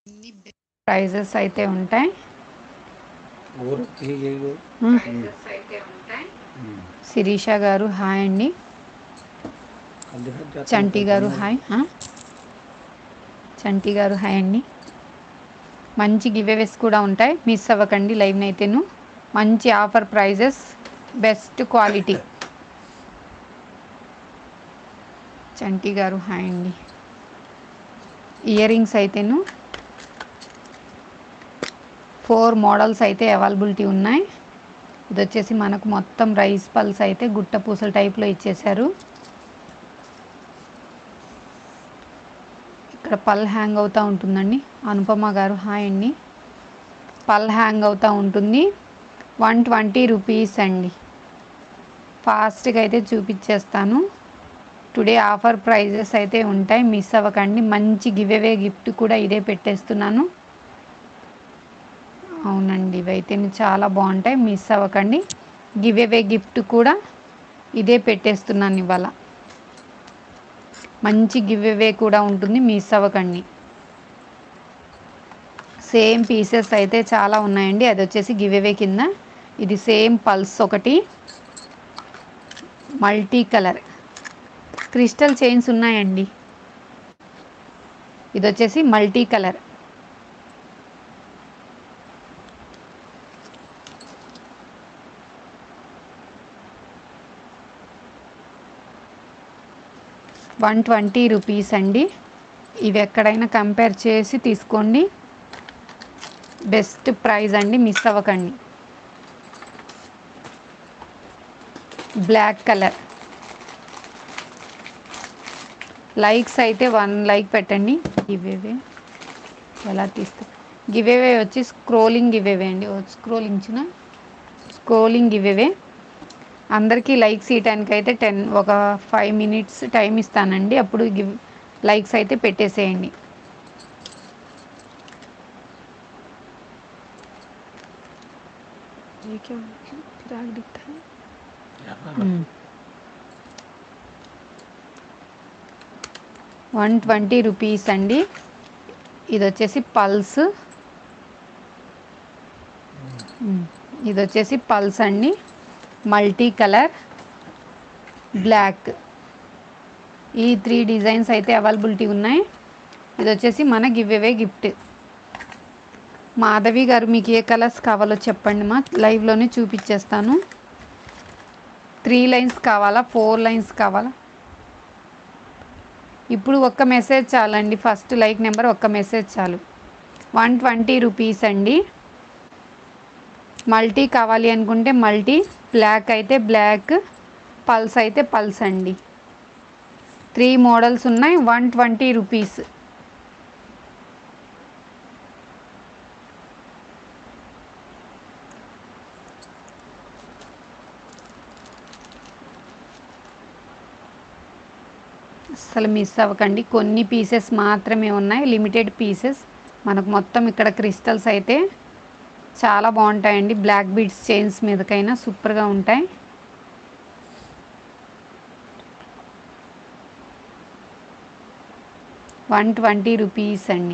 Prices అయితే ఉంటాయి और ठीक है वो శిరీష గారు హాయ్ అండి कल देखा जाता చంటి గారు హాయ్ ఆ? చంటి గారు హాయ్ అండి మంచి గివేవేస్ కూడా ఉంటాయి మిస్ అవ్వకండి లైవ్ అయితేను మంచి offer prices best quality Chanti garu hi అండి ఇయర్ రింగ్స్ అయితేను ఫోర్ మోడల్స్ అయితే అవైలబిలిటీ ఉన్నాయి ఇది వచ్చేసి మనకు మొత్తం రైస్ పల్స్ అయితే గుట్ట పూసల టైప్లో ఇచ్చేశారు ఇక్కడ పల్ హ్యాంగ్ అవుతూ ఉంటుందండి అనుపమ గారు హాయ్ అండి పల్ హ్యాంగ్ అవుతూ ఉంటుంది వన్ ట్వంటీ రూపీస్ అండి ఫాస్ట్గా అయితే చూపించేస్తాను టుడే ఆఫర్ ప్రైజెస్ అయితే ఉంటాయి మిస్ అవ్వకండి మంచి గివ్ అవే గిఫ్ట్ కూడా ఇదే పెట్టేస్తున్నాను అవునండి ఇవైతే చాలా బాగుంటాయి మిస్ అవ్వకండి గివ్ అవే గిఫ్ట్ కూడా ఇదే పెట్టేస్తున్నాను ఇవాళ మంచి గివ్ అవే కూడా ఉంటుంది మిస్ అవ్వకండి సేమ్ పీసెస్ అయితే చాలా ఉన్నాయండి అది వచ్చేసి గివ్ అవే కింద ఇది సేమ్ పల్స్ ఒకటి మల్టీ కలర్ క్రిస్టల్ చైన్స్ ఉన్నాయండి ఇది వచ్చేసి multi colour one twenty rupees అండి ఇవి ఎక్కడైనా కంపేర్ చేసి తీసుకోండి బెస్ట్ ప్రైస్ అండి మిస్ అవ్వకండి బ్లాక్ కలర్ లైక్స్ అయితే వన్ లైక్ పెట్టండి గివేవే ఎలా తీస్తే గివేవే వచ్చి స్క్రోలింగ్ గివేవే అండి స్క్రోలింగ్ చిన స్క్రోలింగ్ గివేవే అందరికీ లైక్స్ ఇవ్వడానికి అయితే టెన్ ఒక ఫైవ్ మినిట్స్ టైం ఇస్తానండి అప్పుడు గివ్ లైక్స్ అయితే పెట్టేసేయండి ये क्या फिराक दिखता है వన్ ట్వంటీ రూపీస్ అండి ఇది వచ్చేసి పల్స్ మ్మ్. ఇది వచ్చేసి పల్స్ అండి మల్టీ కలర్ బ్లాక్ ఈ త్రీ డిజైన్స్ అయితే అవైలబిలిటీ ఉన్నాయి ఇది వచ్చేసి మన గివ్ అవే గిఫ్ట్ మాధవి గారు మీకు ఏ కలర్స్ కావాలో చెప్పండి మా లైవ్లోనే చూపించేస్తాను త్రీ లైన్స్ కావాలా ఫోర్ లైన్స్ కావాలా ఇప్పుడు ఒక్క మెసేజ్ చాలండి ఫస్ట్ లైక్ నెంబర్ ఒక్క మెసేజ్ చాలు వన్ ట్వంటీ రూపీస్ అండి మల్టీ కావాలి అనుకుంటే మల్టీ బ్లాక్ అయితే బ్లాక్ పల్స్ అయితే పల్స్ అండి త్రీ మోడల్స్ ఉన్నాయి వన్ ట్వంటీ రూపీస్ అస్సలు మిస్ అవ్వకండి కొన్ని పీసెస్ మాత్రమే ఉన్నాయి లిమిటెడ్ పీసెస్ మనకు మొత్తం ఇక్కడ క్రిస్టల్స్ అయితే చాలా బాగుంటాయండి బ్లాక్ బీడ్స్ చైన్స్ మీదకైనా సూపర్గా ఉంటాయి వన్ ట్వంటీ రూపీస్ అండి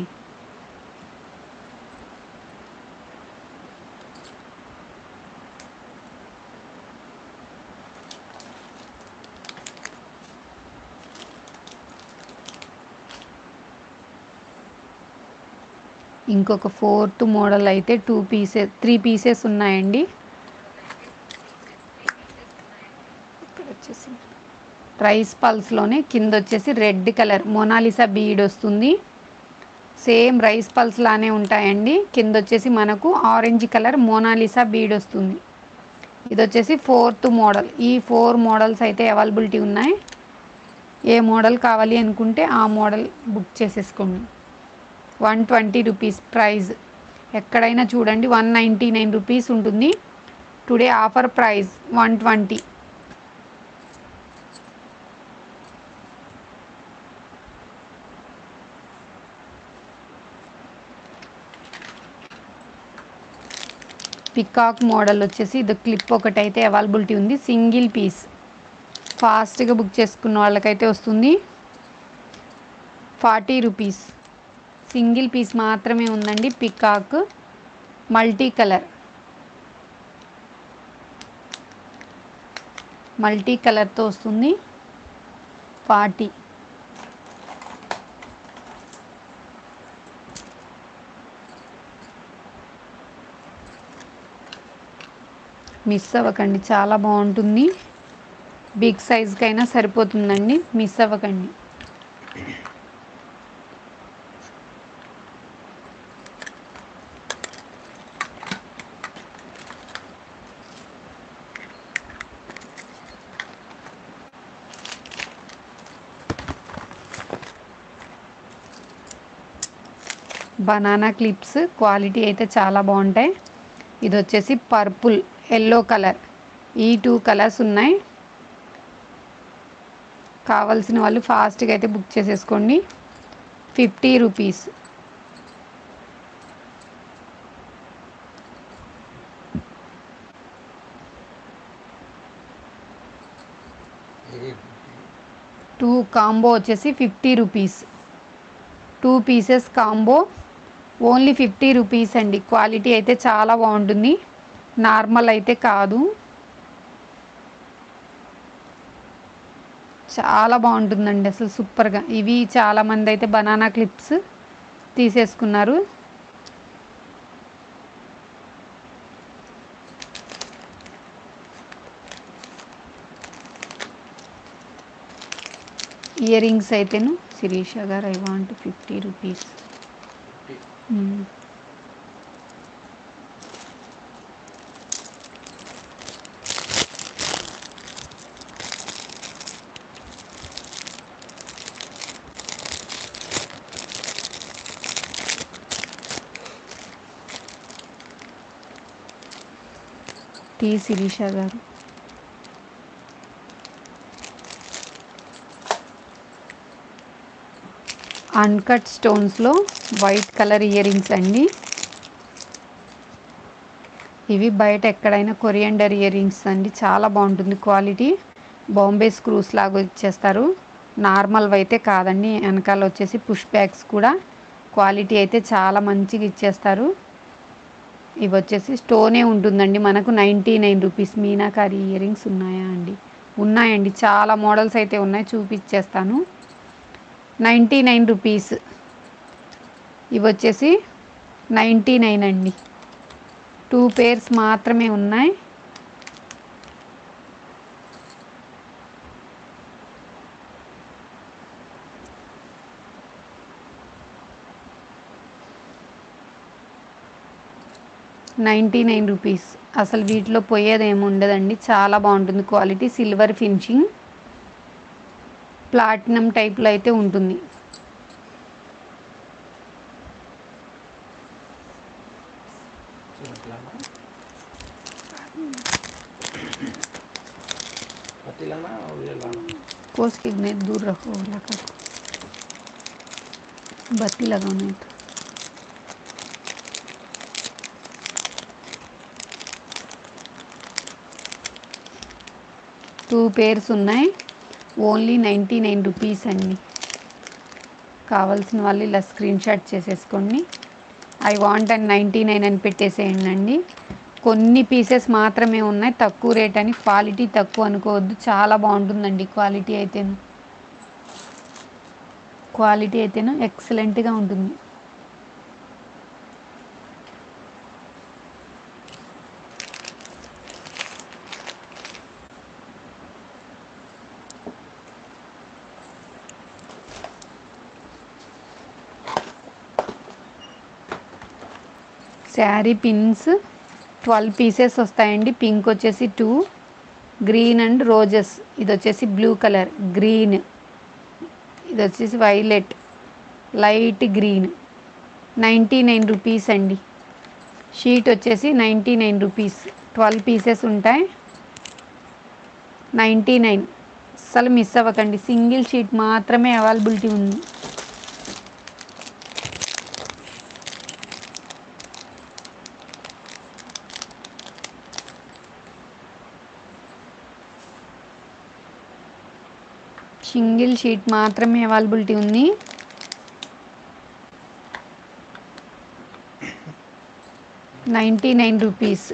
ఇంకొక ఫోర్త్ మోడల్ అయితే టూ పీసెస్ త్రీ పీసెస్ ఉన్నాయండి ఇక్కడ వచ్చేసి రైస్ పల్స్లోనే కింద వచ్చేసి రెడ్ కలర్ మొనాలిసా బీడ్ వస్తుంది సేమ్ రైస్ పల్స్ లానే ఉంటాయండి కింద వచ్చేసి మనకు ఆరెంజ్ కలర్ మోనాలిసా బీడ్ వస్తుంది ఇది వచ్చేసి ఫోర్త్ మోడల్ ఈ ఫోర్ మోడల్స్ అయితే అవైలబిలిటీ ఉన్నాయి ఏ మోడల్ కావాలి అనుకుంటే ఆ మోడల్ బుక్ చేసేసుకోండి వన్ ట్వంటీ రూపీస్ ప్రైస్ ఎక్కడైనా చూడండి వన్ నైంటీ నైన్ రూపీస్ ఉంటుంది today offer price one twenty peacock model వచ్చేసి ఇది క్లిప్ ఒకటి అయితే అవైలబిలిటీ ఉంది సింగిల్ పీస్ ఫాస్ట్గా బుక్ చేసుకున్న వాళ్ళకైతే వస్తుంది ఫార్టీ రూపీస్ సింగిల్ పీస్ మాత్రమే ఉందండి పికాక్ మల్టీ కలర్ మల్టీ కలర్తో వస్తుంది ఫార్టీ మిస్ అవ్వకండి చాలా బాగుంటుంది బిగ్ సైజ్కైనా సరిపోతుందండి మిస్ అవ్వకండి బనానా క్లిప్స్ క్వాలిటీ అయితే చాలా బాగుంటాయి ఇది వచ్చేసి పర్పుల్ ఎల్లో కలర్ ఈ టూ కలర్స్ ఉన్నాయి కావాల్సిన వాళ్ళు ఫాస్ట్గా అయితే బుక్ చేసేసుకోండి ఫిఫ్టీ రూపీస్ ఇది టూ కాంబో వచ్చేసి fifty rupees two pieces combo only fifty rupees అండి క్వాలిటీ అయితే చాలా బాగుంటుంది నార్మల్ అయితే కాదు చాలా బాగుంటుందండి అసలు సూపర్గా ఇవి చాలామంది అయితే బనానా క్లిప్స్ తీసేసుకున్నారు ఇయర్ రింగ్స్ అయితేను శిరీష గారు ఐ వాంట్ ఫిఫ్టీ రూపీస్ టీ శిరీష గారు అన్కట్ స్టోన్స్లో వైట్ కలర్ ఇయర్ రింగ్స్ అండి ఇవి బయట ఎక్కడైనా కొరియండర్ ఇయర్ రింగ్స్ అండి చాలా బాగుంటుంది క్వాలిటీ బాంబే స్క్రూస్ లాగా ఇచ్చేస్తారు నార్మల్ అయితే కాదండి వెనకాల వచ్చేసి పుష్ బ్యాగ్స్ కూడా క్వాలిటీ అయితే చాలా మంచిగా ఇచ్చేస్తారు ఇవి వచ్చేసి స్టోనే ఉంటుందండి మనకు ninety nine rupees meenakari earrings ఉన్నాయా అండి ఉన్నాయండి చాలా మోడల్స్ అయితే ఉన్నాయి చూపించేస్తాను నైంటీ నైన్ రూపీస్ ఇవి వచ్చేసి నైంటీ నైన్ అండి టూ పేర్స్ మాత్రమే ఉన్నాయి నైంటీ నైన్ రూపీస్ అసలు వీటిలో పోయేది ఏమి ఉండదండి చాలా బాగుంటుంది క్వాలిటీ సిల్వర్ ఫినిషింగ్ ప్లాటినం టైప్లో అయితే ఉంటుంది చూడట్లానా पतीलाना और ये लाना कोस के इतने दूर रखो लगा बत्ती लगाओ नहीं तो టూ పేర్స్ ఉన్నాయి ఓన్లీ నైంటీ నైన్ రూపీస్ అండి కావాల్సిన వాళ్ళు ఇలా స్క్రీన్ షాట్ చేసేసుకోండి I want and ninety nine అని పెట్టేసేయండి అండి కొన్ని పీసెస్ మాత్రమే ఉన్నాయి తక్కువ రేట్ అని క్వాలిటీ తక్కువ అనుకోవద్దు చాలా బాగుంటుందండి క్వాలిటీ అయితేను క్వాలిటీ అయితేను ఎక్సలెంట్గా ఉంటుంది శారీ పిన్స్ ట్వెల్వ్ పీసెస్ వస్తాయండి పింక్ వచ్చేసి టూ గ్రీన్ అండ్ రోజెస్ ఇది వచ్చేసి బ్లూ కలర్ గ్రీన్ ఇది వచ్చేసి violet light green ninety nine rupees అండి షీట్ వచ్చేసి ninety nine rupees twelve pieces ఉంటాయి నైంటీ నైన్ అస్సలు మిస్ అవ్వకండి సింగిల్ షీట్ మాత్రమే అవైలబిలిటీ ఉంది సింగిల్ షీట్ మాత్రమే అవైలబిలిటీ ఉంది నైంటీ నైన్ రూపీస్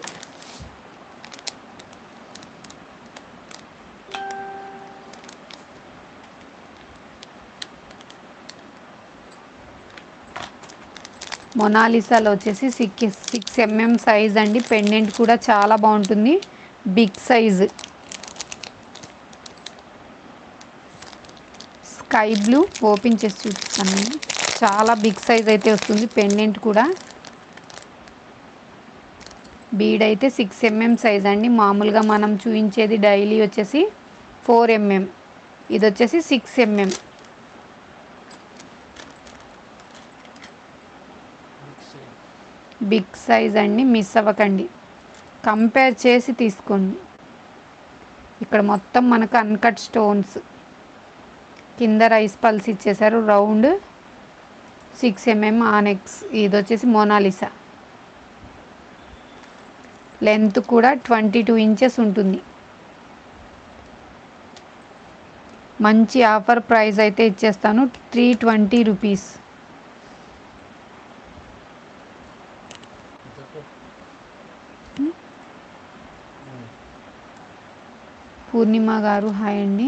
మొనాలిసాలో వచ్చేసి సిక్స్ సిక్స్ ఎంఎం సైజ్ అండి పెండెంట్ కూడా చాలా బాగుంటుంది big size sky blue open చేసి చూపిస్తాను నేను. చాలా బిగ్ సైజ్ అయితే వస్తుంది పెండెంట్ కూడా బీడ్ అయితే సిక్స్ ఎంఎం సైజ్ అండి మామూలుగా మనం చూపించేది డైలీ వచ్చేసి ఫోర్ ఎంఎం ఇది వచ్చేసి సిక్స్ ఎంఎం బిగ్ సైజ్ అండి మిస్ అవ్వకండి కంపేర్ చేసి తీసుకోండి ఇక్కడ మొత్తం మనకు అన్కట్ స్టోన్స్ కింద రైస్ పల్స్ ఇచ్చేసారు రౌండ్ సిక్స్ ఎంఎం ఆనెక్స్ ఇది వచ్చేసి మోనాలిసా లెంత్ కూడా ట్వంటీ టూ ఇంచెస్ ఉంటుంది మంచి ఆఫర్ ప్రైస్ అయితే ఇచ్చేస్తాను త్రీ ట్వంటీ రూపీస్ పూర్ణిమ గారు హాయ్ అండి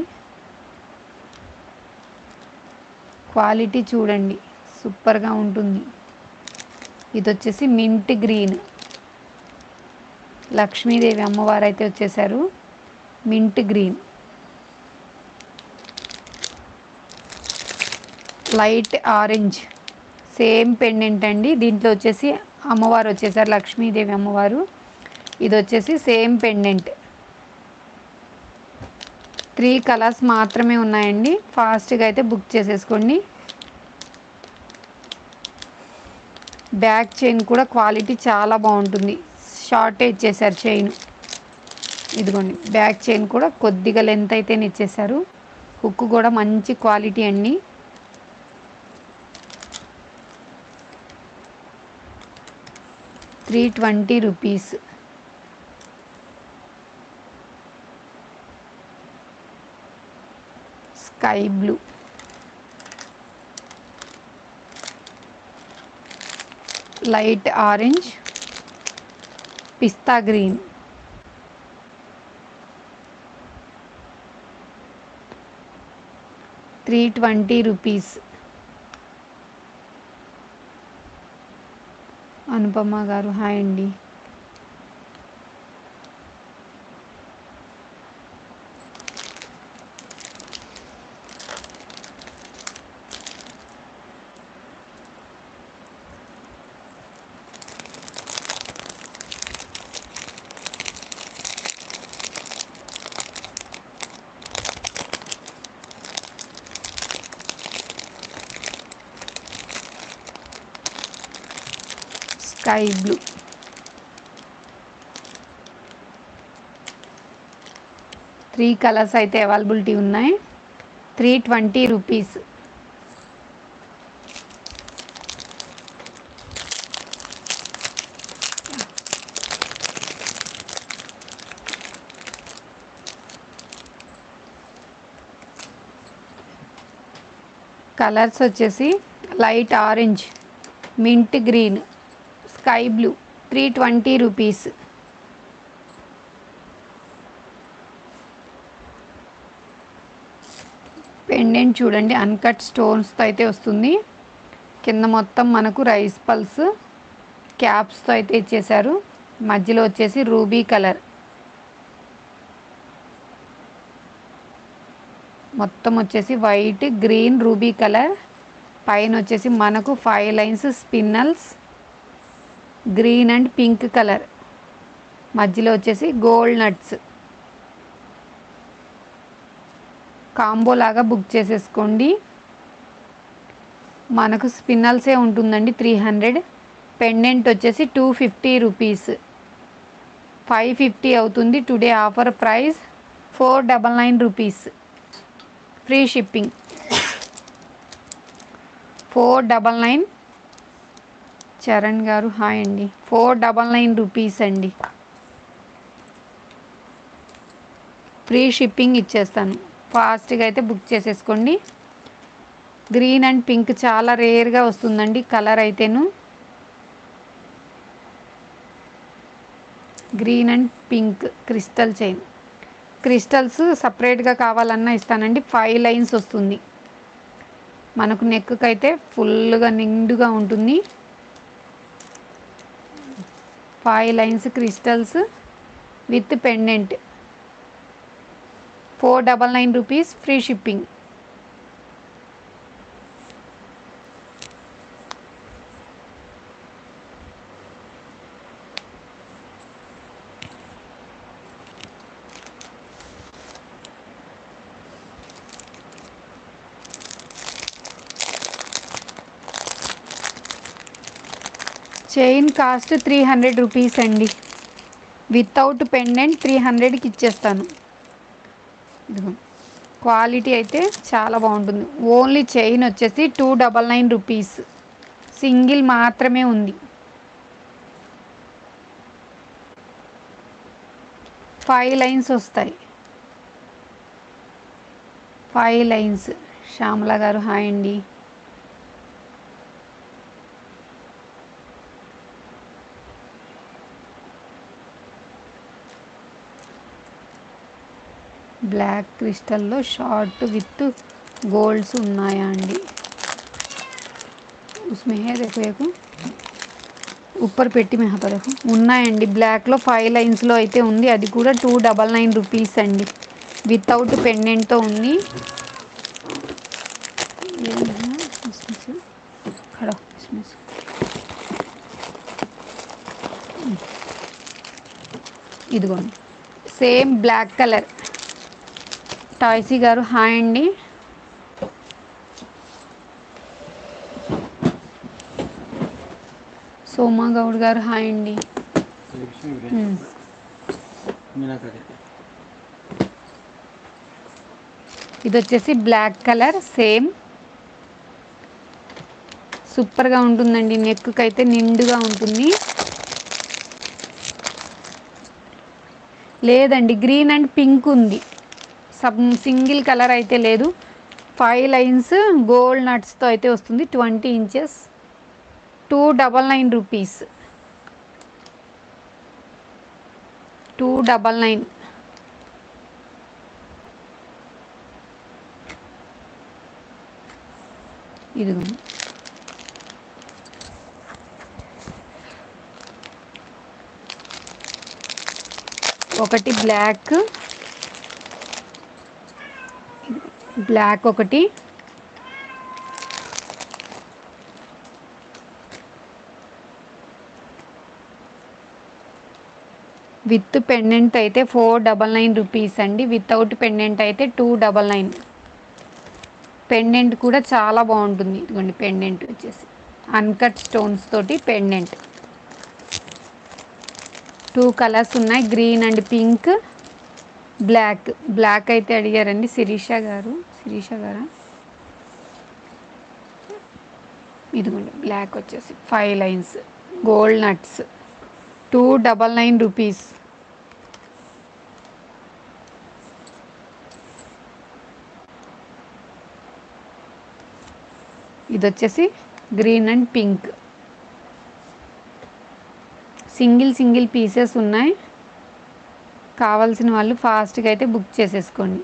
క్వాలిటీ చూడండి సూపర్గా ఉంటుంది ఇది వచ్చేసి మింట్ గ్రీన్ లక్ష్మీదేవి అమ్మవారు అయితే వచ్చేసారు mint green light orange same pendant అండి దీంట్లో వచ్చేసి అమ్మవారు వచ్చేసారు లక్ష్మీదేవి అమ్మవారు ఇది వచ్చేసి సేమ్ పెండెంట్ త్రీ కలర్స్ మాత్రమే ఉన్నాయండి ఫాస్ట్గా అయితే బుక్ చేసేసుకోండి బ్యాక్ చైన్ కూడా క్వాలిటీ చాలా బాగుంటుంది షార్టేజ్ చేశారు చైన్ ఇదిగోండి బ్యాక్ చైన్ కూడా కొద్దిగా లెంత్ అయితేనే ఇచ్చేసారు హుక్ కూడా మంచి క్వాలిటీ అండి three twenty rupees sky blue light orange pista green three twenty rupees Anupama గారు హాయ్ అండి స్కై బ్లూ త్రీ కలర్స్ అయితే అవైలబిలిటీ ఉన్నాయి త్రీ ట్వంటీ రూపీస్ కలర్స్ వచ్చేసి light orange mint green sky blue three twenty rupees pendant చూడండి uncut స్టోన్స్తో అయితే వస్తుంది కింద మొత్తం మనకు రైస్ పల్స్ క్యాప్స్తో అయితే ఇచ్చేసారు మధ్యలో వచ్చేసి రూబీ కలర్ మొత్తం వచ్చేసి వైట్ గ్రీన్ రూబీ కలర్ పైన వచ్చేసి మనకు five lines spinels green and pink colour మధ్యలో వచ్చేసి గోల్డ్ నట్స్ కాంబో లాగా బుక్ చేసేసుకోండి మనకు స్పిన్నల్సే ఉంటుందండి త్రీ హండ్రెడ్ పెండెంట్ వచ్చేసి two fifty rupees five fifty అవుతుంది today offer price four double nine rupees free shipping four double nine Charan గారు హాయ్ అండి ఫోర్ డబల్ నైన్ రూపీస్ అండి ఫ్రీ షిప్పింగ్ ఇచ్చేస్తాను ఫాస్ట్గా అయితే బుక్ చేసేసుకోండి గ్రీన్ అండ్ పింక్ చాలా రేర్గా వస్తుందండి కలర్ అయితేను green and pink crystal chain crystals సపరేట్గా కావాలన్నా ఇస్తానండి ఫైవ్ లైన్స్ వస్తుంది మనకు నెక్కి అయితే ఫుల్గా నిండుగా ఉంటుంది five lines crystals with pendant four double nine rupees free shipping chain cost three hundred rupees అండి వితౌట్ పెండెంట్ త్రీ హండ్రెడ్కి ఇచ్చేస్తాను ఇదిగో క్వాలిటీ అయితే చాలా బాగుంటుంది ఓన్లీ చైన్ వచ్చేసి two double nine rupees single మాత్రమే ఉంది ఫైవ్ లైన్స్ వస్తాయి ఫైవ్ లైన్స్ శ్యామల గారు హాయ్ అండి బ్లాక్ క్రిస్టల్లో షార్ట్ విత్ గోల్డ్స్ ఉన్నాయా అండి उसमें है देखो एक ऊपर పెట్టి में यहाँ देखो ఉన్నాయండి బ్లాక్లో ఫైవ్ లైన్స్లో అయితే ఉంది అది కూడా టూ డబల్ నైన్ రూపీస్ అండి వితౌట్ పెండెంట్తో ఉంది ये है, इसमें से खड़ा इसमें से ఇదిగోండి సేమ్ బ్లాక్ కలర్ టాయ్సీ గారు హాయ్ అండి సోమా గౌడ్ గారు హాయ్ అండి మ్మ్. మీనాకరి ఇది వచ్చేసి బ్లాక్ కలర్ సేమ్ సూపర్గా ఉంటుందండి నెక్కి అయితే నిండుగా ఉంటుంది లేదండి గ్రీన్ అండ్ పింక్ ఉంది సబ్ సింగిల్ కలర్ అయితే లేదు ఫైవ్ లైన్స్ గోల్డ్ నట్స్తో అయితే వస్తుంది twenty inches two double nine rupees two double nine ఇదిగో ఒకటి బ్లాక్ బ్లాక్ ఒకటి విత్ పెండెంట్ అయితే ఫోర్ డబల్ నైన్ రూపీస్ అండి వితౌట్ పెండెంట్ అయితే టూ డబల్ నైన్ పెండెంట్ కూడా చాలా బాగుంటుంది ఇదిగోండి పెండెంట్ వచ్చేసి అన్కట్ స్టోన్స్ తోటి పెండెంట్ టూ కలర్స్ ఉన్నాయి green and pink black black అయితే అడిగారండి శిరీష గారు శిరీష గారా ఇదిగోండి బ్లాక్ వచ్చేసి five lines gold nuts two double nine rupees ఇది వచ్చేసి green and pink single single pieces ఉన్నాయి కావాల్సిన వాళ్ళు ఫాస్ట్గా అయితే బుక్ చేసేసుకోండి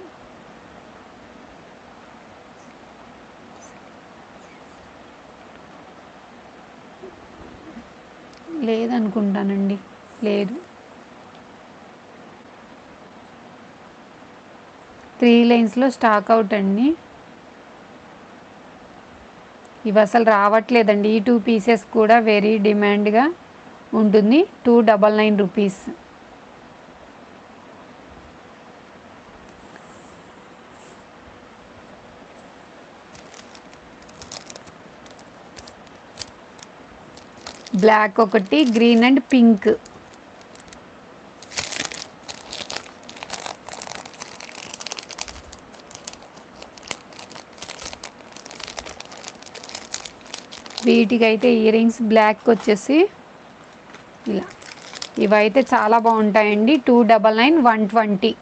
లేదనుకుంటానండి లేదు త్రీ లైన్స్లో స్టాక్ అవుట్ అండి ఇవి అసలు రావట్లేదండి ఈ టూ పీసెస్ కూడా వెరీ డిమాండ్గా ఉంటుంది two double nine rupees black ఒకటి గ్రీన్ అండ్ పింక్ వీటికైతే ఇయర్ రింగ్స్ బ్లాక్ వచ్చేసి ఇలా ఇవైతే చాలా బాగుంటాయండి two double nine one twenty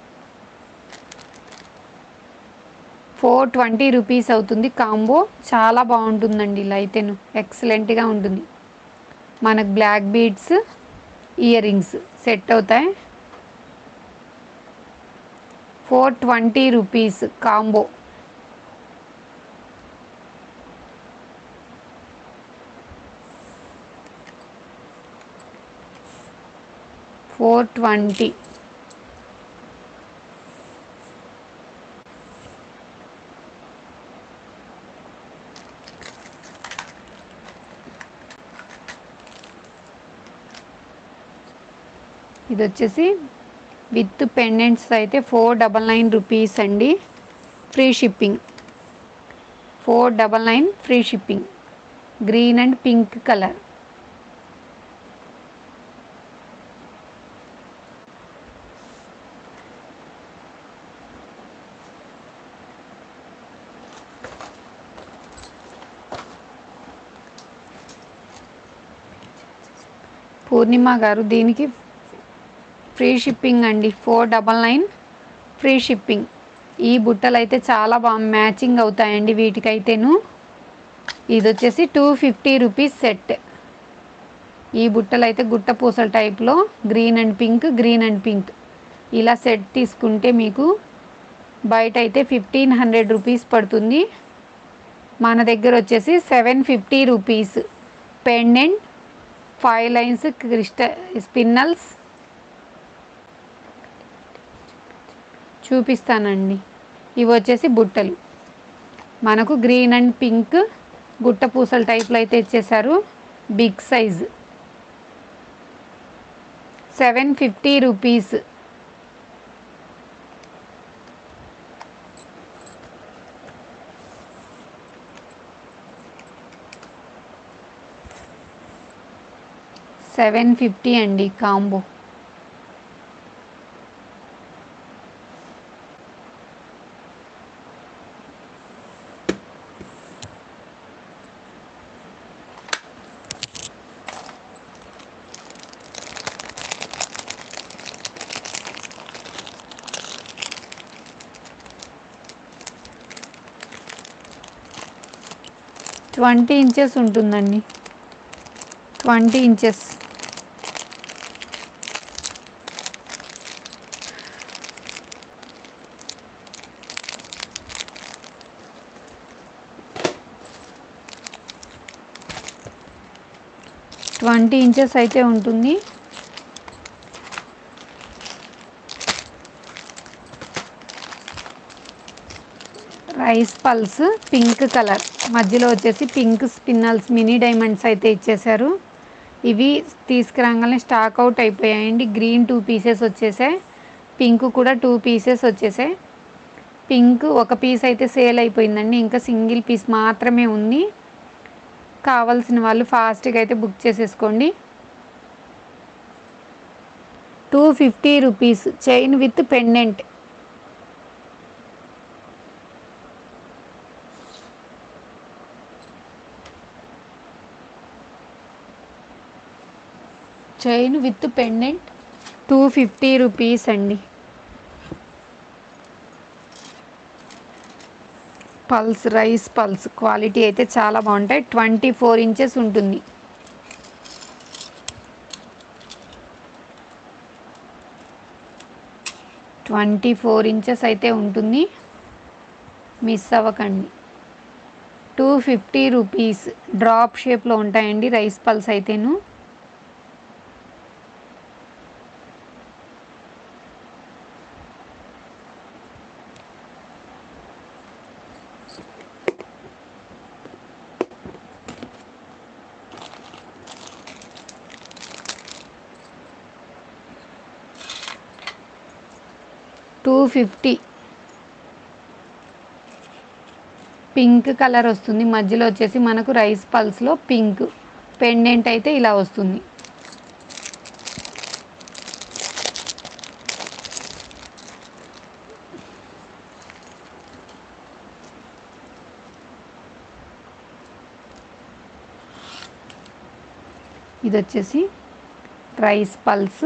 four twenty rupees అవుతుంది కాంబో చాలా బాగుంటుందండి ఇలా అయితేను ఎక్సలెంట్గా ఉంటుంది మనకు black beads earrings set అవుతాయి four twenty rupees combo four twenty ఇది వచ్చేసి విత్ పెండెంట్స్ అయితే ఫోర్ డబల్ నైన్ రూపీస్ అండి free shipping four double nine free shipping green and pink colour Purnima గారు దీనికి ఫ్రీ షిప్పింగ్ అండి four double nine free shipping ఈ బుట్టలు అయితే చాలా బాగా మ్యాచింగ్ అవుతాయండి వీటికైతేను ఇది వచ్చేసి టూ ఫిఫ్టీ రూపీస్ సెట్ ఈ బుట్టలు అయితే గుట్ట పూసల టైప్లో green and pink green and pink ఇలా సెట్ తీసుకుంటే మీకు బయట అయితే ఫిఫ్టీన్ హండ్రెడ్ రూపీస్ పడుతుంది మన దగ్గర వచ్చేసి seven fifty rupees pendant five lines క్రిస్ట స్పిన్నల్స్ చూపిస్తానండి ఇవి వచ్చేసి బుట్టలు మనకు గ్రీన్ అండ్ పింక్ గుట్ట పూసల టైప్లో అయితే ఇచ్చేసారు big size seven fifty rupees seven fifty అండి కాంబో ట్వంటీ ఇంచెస్ ఉంటుందండి ట్వంటీ ఇంచెస్ ట్వంటీ ఇంచెస్ అయితే ఉంటుంది రైస్ పల్స్ పింక్ కలర్ మధ్యలో వచ్చేసి పింక్ స్పిన్నల్స్ మినీ డైమండ్స్ అయితే ఇచ్చేసారు ఇవి తీసుకురాగానే స్టాక్ అవుట్ అయిపోయాయండి గ్రీన్ టూ పీసెస్ వచ్చేసాయి పింక్ కూడా టూ పీసెస్ వచ్చేసాయి పింక్ ఒక పీస్ అయితే సేల్ అయిపోయిందండి ఇంకా సింగిల్ పీస్ మాత్రమే ఉంది కావాల్సిన వాళ్ళు ఫాస్ట్గా అయితే బుక్ చేసేసుకోండి two fifty rupees chain with pendant chain with pendant two fifty rupees అండి పల్స్ రైస్ పల్స్ క్వాలిటీ అయితే చాలా బాగుంటాయి ట్వంటీ ఫోర్ ఇంచెస్ ఉంటుంది ట్వంటీ ఫోర్ ఇంచెస్ అయితే ఉంటుంది మిస్ అవ్వకండి టూ ఫిఫ్టీ రూపీస్ డ్రాప్ షేప్లో ఉంటాయండి రైస్ పల్స్ అయితేను టూ ఫిఫ్టీ పింక్ కలర్ వస్తుంది మధ్యలో వచ్చేసి మనకు రైస్ పల్స్లో పింక్ పెండెంట్ అయితే ఇలా వస్తుంది ఇది వచ్చేసి రైస్ పల్స్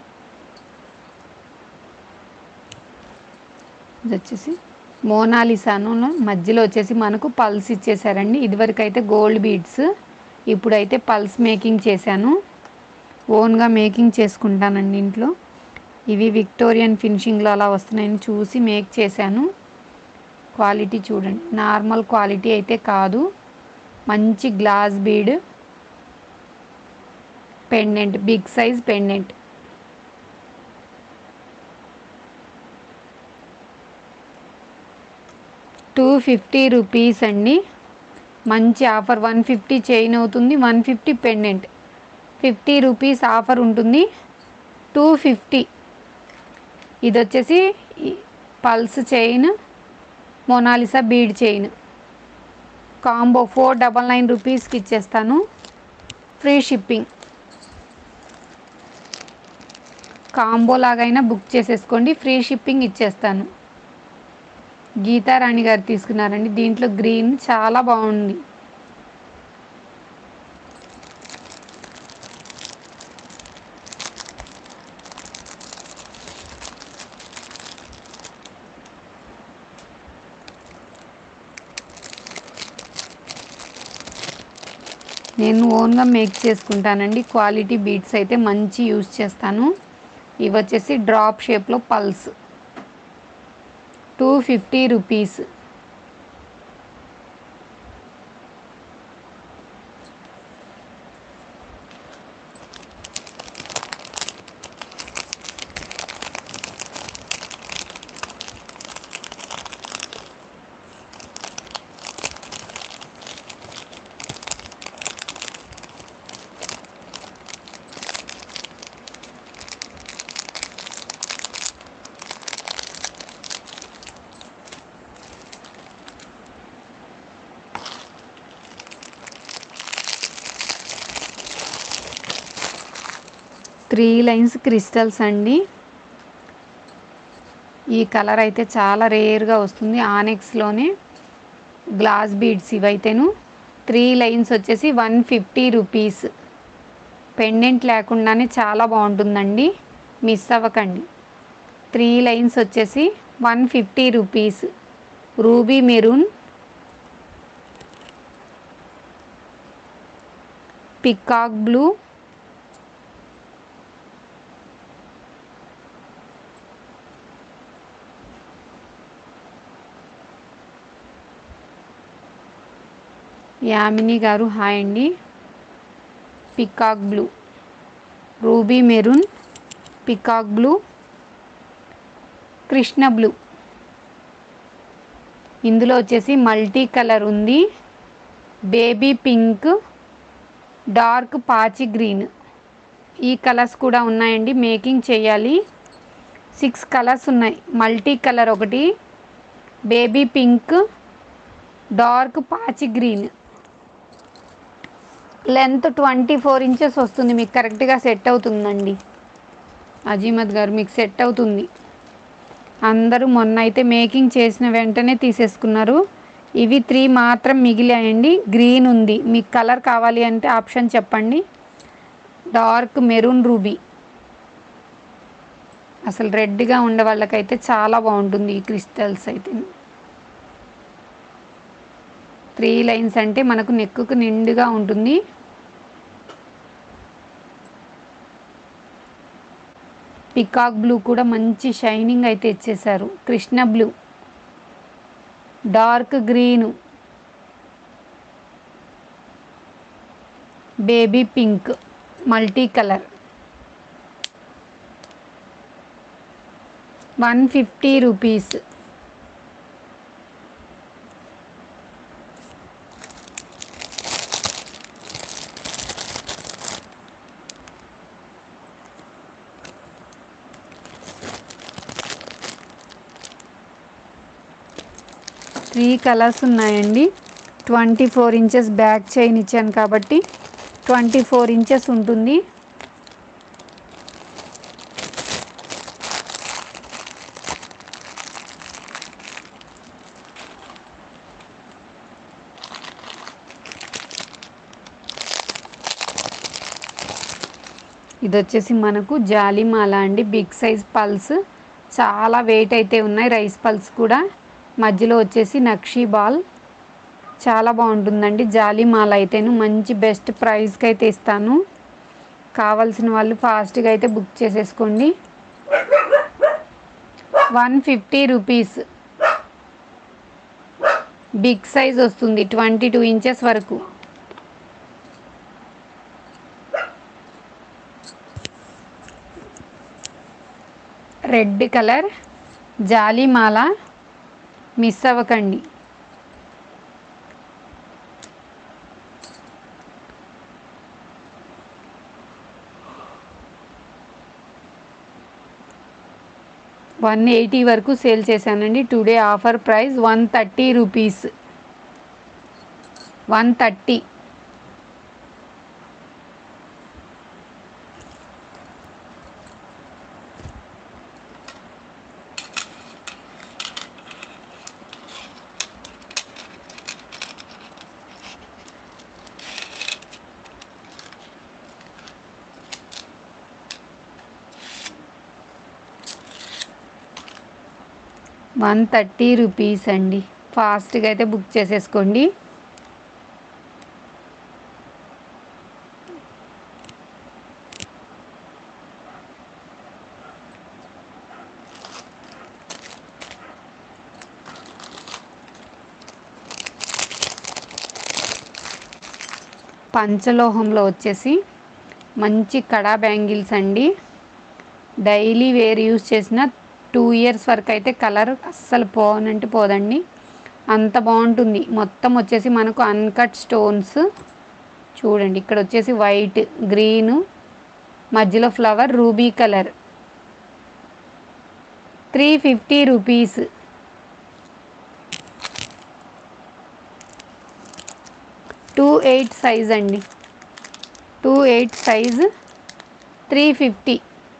ఇది వచ్చేసి మోనాలిసాను మధ్యలో వచ్చేసి మనకు పల్స్ ఇచ్చేసారండి ఇదివరకు అయితే గోల్డ్ బీడ్స్ ఇప్పుడైతే పల్స్ మేకింగ్ చేశాను ఓన్గా మేకింగ్ చేసుకుంటానండి ఇంట్లో ఇవి విక్టోరియన్ ఫినిషింగ్లో అలా వస్తున్నాయని చూసి మేక్ చేశాను క్వాలిటీ చూడండి నార్మల్ క్వాలిటీ అయితే కాదు మంచి glass bead pendant big size pendant two fifty rupees అండి మంచి ఆఫర్ వన్ ఫిఫ్టీ చైన్ అవుతుంది one fifty pendant fifty rupees offer ఉంటుంది టూ ఫిఫ్టీ ఇది వచ్చేసి ఈ pearls chain Mona Lisa bead chain combo four double nine రూపీస్కి ఇచ్చేస్తాను ఫ్రీ షిప్పింగ్ కాంబో లాగైనా బుక్ చేసేసుకోండి ఫ్రీ షిప్పింగ్ ఇచ్చేస్తాను గీతారాణి గారు తీసుకున్నారండి దీంట్లో గ్రీన్ చాలా బాగుంది నేను ఓన్గా మేక్ చేసుకుంటానండి క్వాలిటీ బీట్స్ అయితే మంచి యూస్ చేస్తాను ఇవి వచ్చేసి డ్రాప్ షేప్లో pearls two fifty rupees three lines crystals అండి ఈ కలర్ అయితే చాలా రేర్గా వస్తుంది ఆనెక్స్లోనే గ్లాస్ బీడ్స్ ఇవైతేను త్రీ లైన్స్ వచ్చేసి వన్ ఫిఫ్టీ రూపీస్ పెండెంట్ లేకుండానే చాలా బాగుంటుందండి మిస్ అవ్వకండి త్రీ లైన్స్ వచ్చేసి one fifty rupees ruby maroon peacock blue Yamini గారు హాయ్ అండి peacock blue ruby maroon peacock blue Krishna blue ఇందులో వచ్చేసి మల్టీ కలర్ ఉంది బేబీ పింక్ డార్క్ పాచి గ్రీన్ ఈ కలర్స్ కూడా ఉన్నాయండి మేకింగ్ చేయాలి సిక్స్ కలర్స్ ఉన్నాయి మల్టీ కలర్ ఒకటి బేబీ పింక్ డార్క్ పాచి green length twenty four inches వస్తుంది మీకు కరెక్ట్గా సెట్ అవుతుందండి అజీమద్ గారు మీకు సెట్ అవుతుంది అందరూ మొన్న అయితే మేకింగ్ చేసిన వెంటనే తీసేసుకున్నారు ఇవి త్రీ మాత్రం మిగిలాయండి గ్రీన్ ఉంది మీకు కలర్ కావాలి అంటే ఆప్షన్ చెప్పండి డార్క్ మెరూన్ రూబీ అసలు రెడ్గా ఉండే వాళ్ళకైతే చాలా బాగుంటుంది ఈ క్రిస్టల్స్ అయితే త్రీ లైన్స్ అంటే మనకు నెక్కుకు నిండుగా ఉంటుంది పికాక్ బ్లూ కూడా మంచి షైనింగ్ అయితే ఇచ్చేసారు Krishna blue dark green baby pink multi colour one fifty rupees three colours ఉన్నాయండి twenty four inches back chain ఇచ్చాను కాబట్టి ట్వంటీ ఫోర్ ఇంచెస్ ఉంటుంది ఇది వచ్చేసి మనకు జాలిమాల అండి బిగ్ సైజ్ పల్స్ చాలా వెయిట్ అయితే ఉన్నాయి రైస్ పల్స్ కూడా మధ్యలో వచ్చేసి నక్షీ బాల్ చాలా బాగుంటుందండి జాలిమాల అయితేను మంచి బెస్ట్ ప్రైస్కి అయితే ఇస్తాను కావాల్సిన వాళ్ళు ఫాస్ట్గా అయితే బుక్ చేసేసుకోండి one fifty rupees big size వస్తుంది ట్వంటీ టూ ఇంచెస్ వరకు రెడ్ కలర్ జాలిమాల మిస్ అవ్వకండి వన్ ఎయిటీ వరకు సేల్ చేశానండి today offer price one thirty rupees one thirty one thirty rupees అండి ఫాస్ట్గా అయితే బుక్ చేసేసుకోండి పంచలోహంలో వచ్చేసి మంచి కడా బ్యాంగిల్స్ అండి డైలీ వేర్ యూస్ చేసిన టూ ఇయర్స్ వరకు అయితే కలర్ అస్సలు పోనంటే పోదండి అంత బాగుంటుంది మొత్తం వచ్చేసి మనకు అన్కట్ స్టోన్స్ చూడండి ఇక్కడ వచ్చేసి వైట్ గ్రీన్ మధ్యలో flower ruby colour three fifty rupees two eight size అండి two eight size three fifty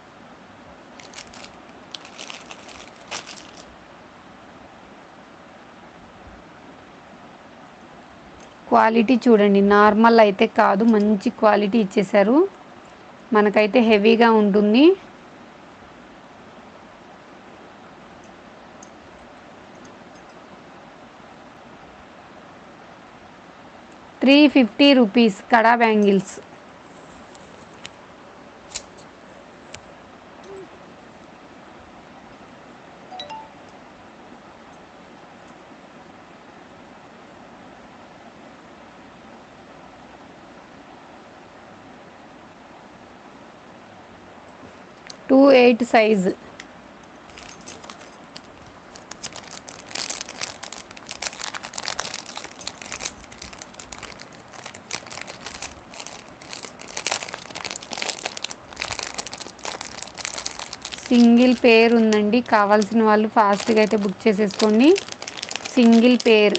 quality చూడండి నార్మల్ అయితే కాదు మంచి క్వాలిటీ ఇచ్చేసారు మనకైతే హెవీగా ఉంటుంది three fifty rupees kada bangles two eight size single pair ఉందండి కావాల్సిన వాళ్ళు ఫాస్ట్గా అయితే బుక్ చేసేసుకోండి సింగిల్ పేర్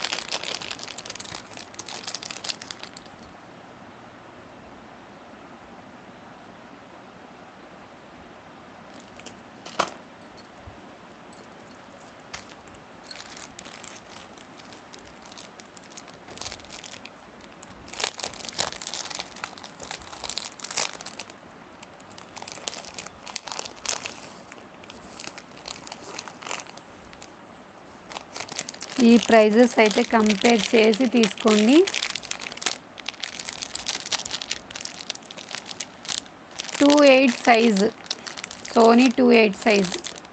ఈ ప్రైజెస్ అయితే కంపేర్ చేసి తీసుకోండి టూ ఎయిట్ సైజ్ సోనీ two eight size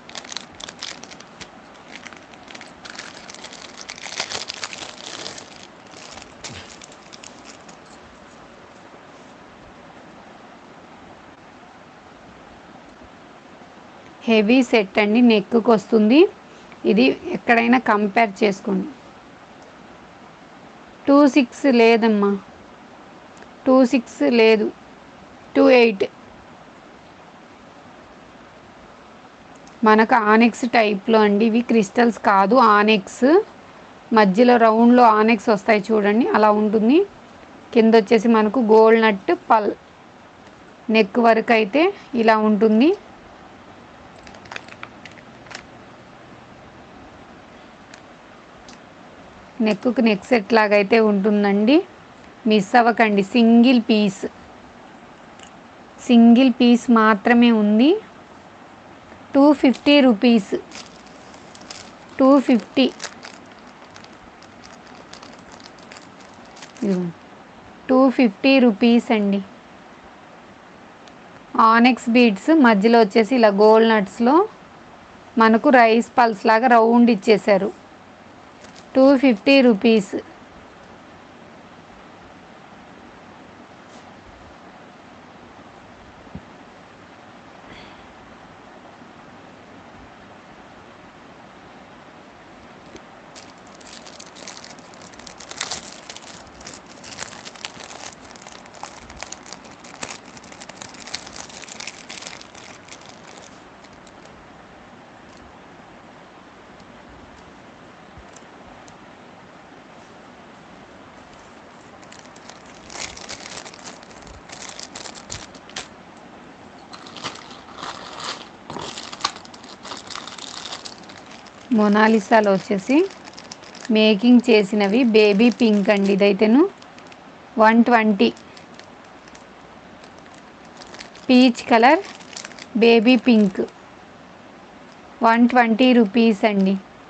heavy set అండి నెక్కి వస్తుంది ఇది ఎక్కడైనా కంపేర్ చేసుకోండి టూ సిక్స్ లేదమ్మా టూ సిక్స్ లేదు టూ ఎయిట్ మనకు ఆనెక్స్ టైప్లో అండి ఇవి క్రిస్టల్స్ కాదు ఆనెక్స్ మధ్యలో రౌండ్లో ఆనెక్స్ వస్తాయి చూడండి అలా ఉంటుంది కింద వచ్చేసి మనకు గోల్డ్ నట్ పల్ నెక్ వరకు అయితే ఇలా ఉంటుంది నెక్కు నెక్ సెట్ లాగా అయితే ఉంటుందండి మిస్ అవ్వకండి సింగిల్ పీస్ సింగిల్ పీస్ మాత్రమే ఉంది two fifty rupees two fifty two fifty rupees అండి ఆనెక్స్ బీడ్స్ మధ్యలో వచ్చేసి ఇలా గోల్డ్ నట్స్లో మనకు రైస్ పల్స్ లాగా రౌండ్ ఇచ్చేసారు టూ ఫిఫ్టీ రూపీస్ మొనాలిసాలో వచ్చేసి మేకింగ్ చేసినవి బేబీ పింక్ అండి ఇదైతేను one twenty peach colour baby pink one twenty rupees అండి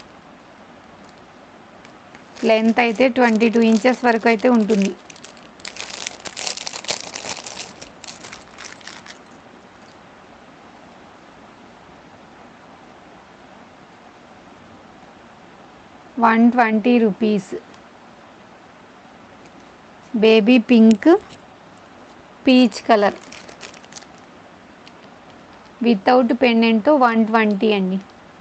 లెంత్ అయితే ట్వంటీ టూ ఇంచెస్ వరకు అయితే ఉంటుంది one twenty rupees baby pink peach colour without పెండెంట్తో వన్ ట్వంటీ అండి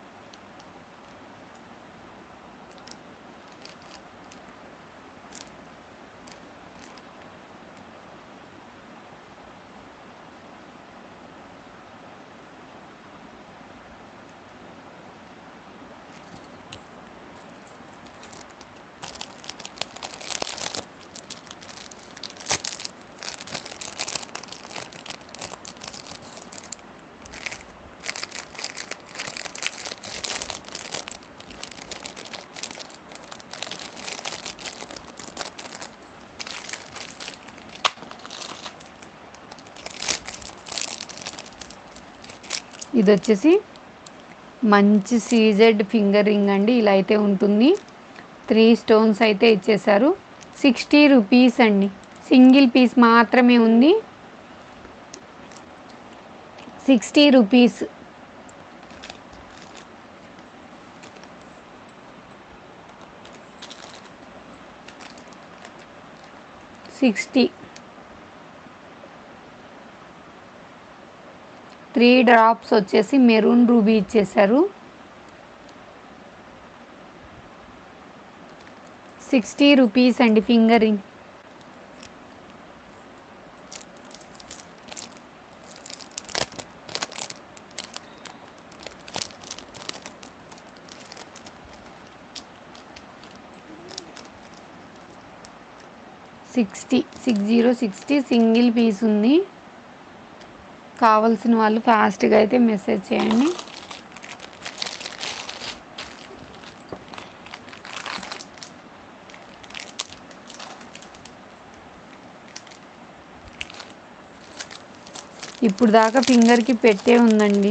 ఇది వచ్చేసి మంచి సీజెడ్ ఫింగర్ రింగ్ అండి ఇలా అయితే ఉంటుంది త్రీ స్టోన్స్ అయితే ఇచ్చేసారు సిక్స్టీ రూపీస్ అండి సింగిల్ పీస్ మాత్రమే ఉంది sixty rupees sixty three drops వచ్చేసి మెరూన్ రూబీ ఇచ్చేసారు సిక్స్టీ రూపీస్ అండి finger ring sixty six zero sixty single piece ఉంది కావాల్సిన వాళ్ళు ఫాస్ట్గా అయితే మెసేజ్ చేయండి ఇప్పుడు దాకా ఫింగర్కి పెట్టే ఉందండి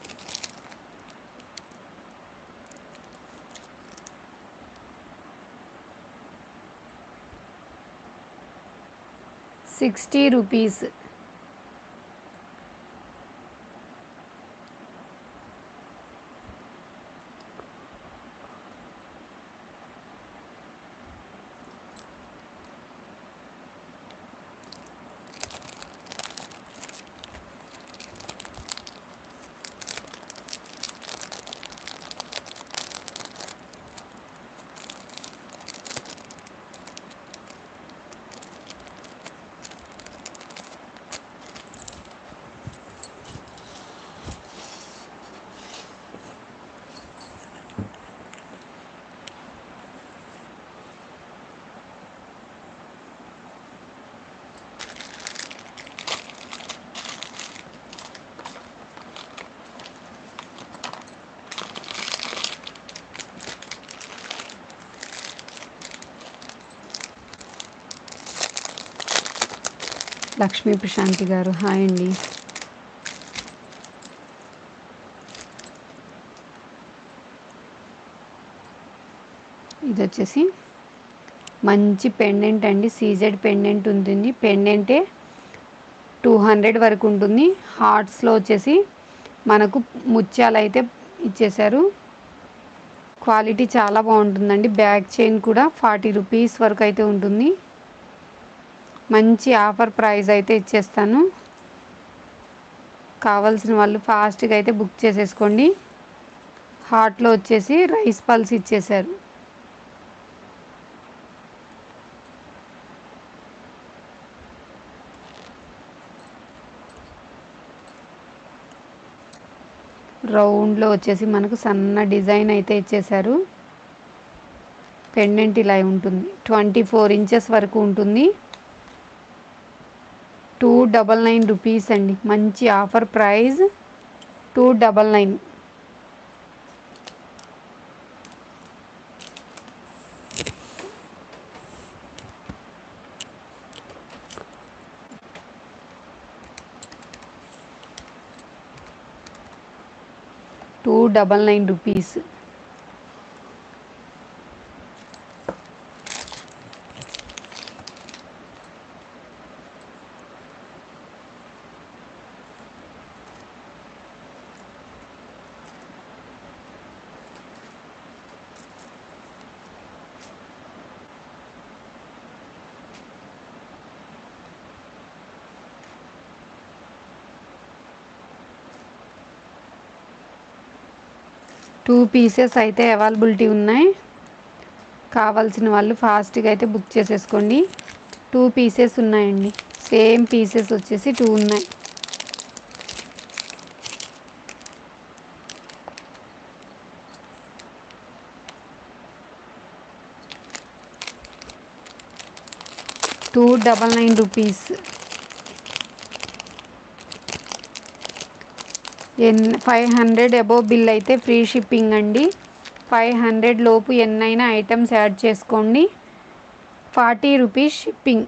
సిక్స్టీ రూపీస్ లక్ష్మీ ప్రశాంతి గారు హాయ్ అండి ఇది వచ్చేసి మంచి పెండెంట్ అండి సీజెడ్ పెండెంట్ ఉంటుంది పెండెంటే టూ హండ్రెడ్ వరకు ఉంటుంది హార్ట్స్లో వచ్చేసి మనకు ముత్యాలు అయితే ఇచ్చేశారు క్వాలిటీ చాలా బాగుంటుందండి బ్యాక్ చైన్ కూడా ఫార్టీ రూపీస్ వరకు అయితే ఉంటుంది మంచి ఆఫర్ ప్రైస్ అయితే ఇచ్చేస్తాను కావాల్సిన వాళ్ళు ఫాస్ట్గా అయితే బుక్ చేసేసుకోండి హాట్లో వచ్చేసి రైస్ పల్స్ ఇచ్చేశారు రౌండ్లో వచ్చేసి మనకు సన్న డిజైన్ అయితే ఇచ్చేశారు పెండెంట్ ఇలా ఉంటుంది ట్వంటీ ఫోర్ ఇంచెస్ వరకు ఉంటుంది టూ డబల్ నైన్ రూపీస్ అండి మంచి offer price two double nine two double nine rupees two pieces అయితే అవైలబిలిటీ ఉన్నాయి కావాల్సిన వాళ్ళు ఫాస్ట్గా అయితే బుక్ చేసేసుకోండి టూ పీసెస్ ఉన్నాయండి సేమ్ పీసెస్ వచ్చేసి టూ ఉన్నాయి టూ డబల్ నైన్ రూపీస్ ఎన్ ఫైవ్ హండ్రెడ్ అబోవ్ బిల్ అయితే ఫ్రీ షిప్పింగ్ అండి ఫైవ్ హండ్రెడ్ లోపు ఎన్నైనా ఐటమ్స్ యాడ్ చేసుకోండి forty rupees shipping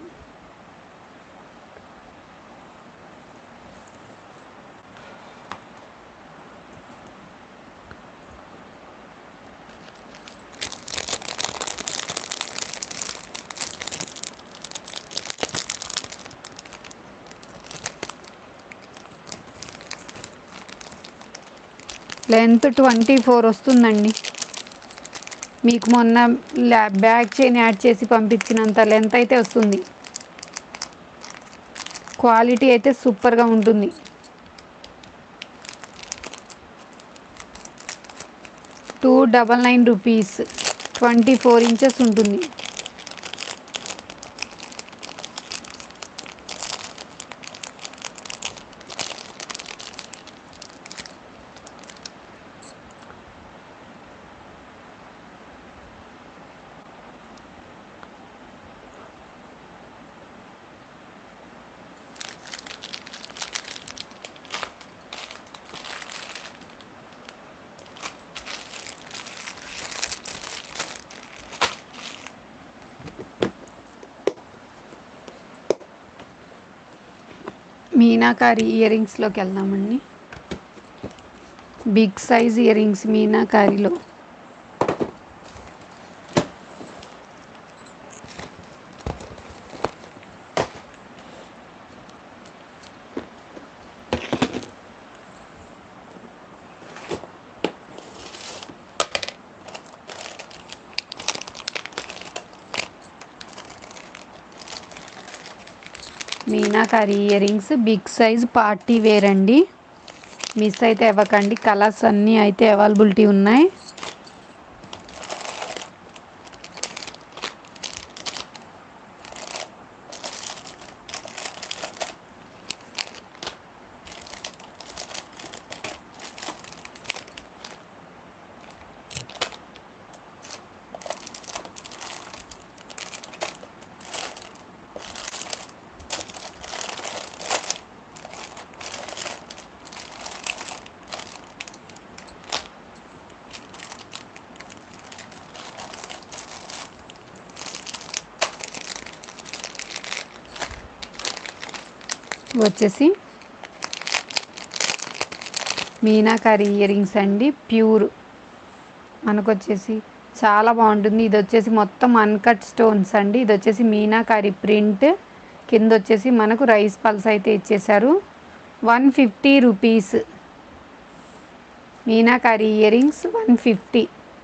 length twenty four వస్తుందండి మీకు మొన్న ల్యా బ్యాక్ చైన్ యాడ్ చేసి పంపించినంత లెంత్ అయితే వస్తుంది క్వాలిటీ అయితే సూపర్గా ఉంటుంది two double nine rupees twenty four inches ఉంటుంది మీనాకారి ఇయర్ రింగ్స్లోకి వెళ్దామండి బిగ్ సైజ్ ఇయర్ రింగ్స్ మీనాకారిలో meenakari earrings big size party wear అండి మిస్ అయితే ఇవ్వకండి కలర్స్ అన్నీ అయితే అవైలబిలిటీ ఉన్నాయి వచ్చేసి మీనాకారి ఇయర్ రింగ్స్ అండి ప్యూర్ మనకు వచ్చేసి చాలా బాగుంటుంది ఇది వచ్చేసి మొత్తం అన్కట్ స్టోన్స్ అండి ఇది వచ్చేసి మీనాకారి ప్రింట్ కింద వచ్చేసి మనకు రైస్ పల్స్ అయితే ఇచ్చేసారు one fifty rupees meenakari earrings one fifty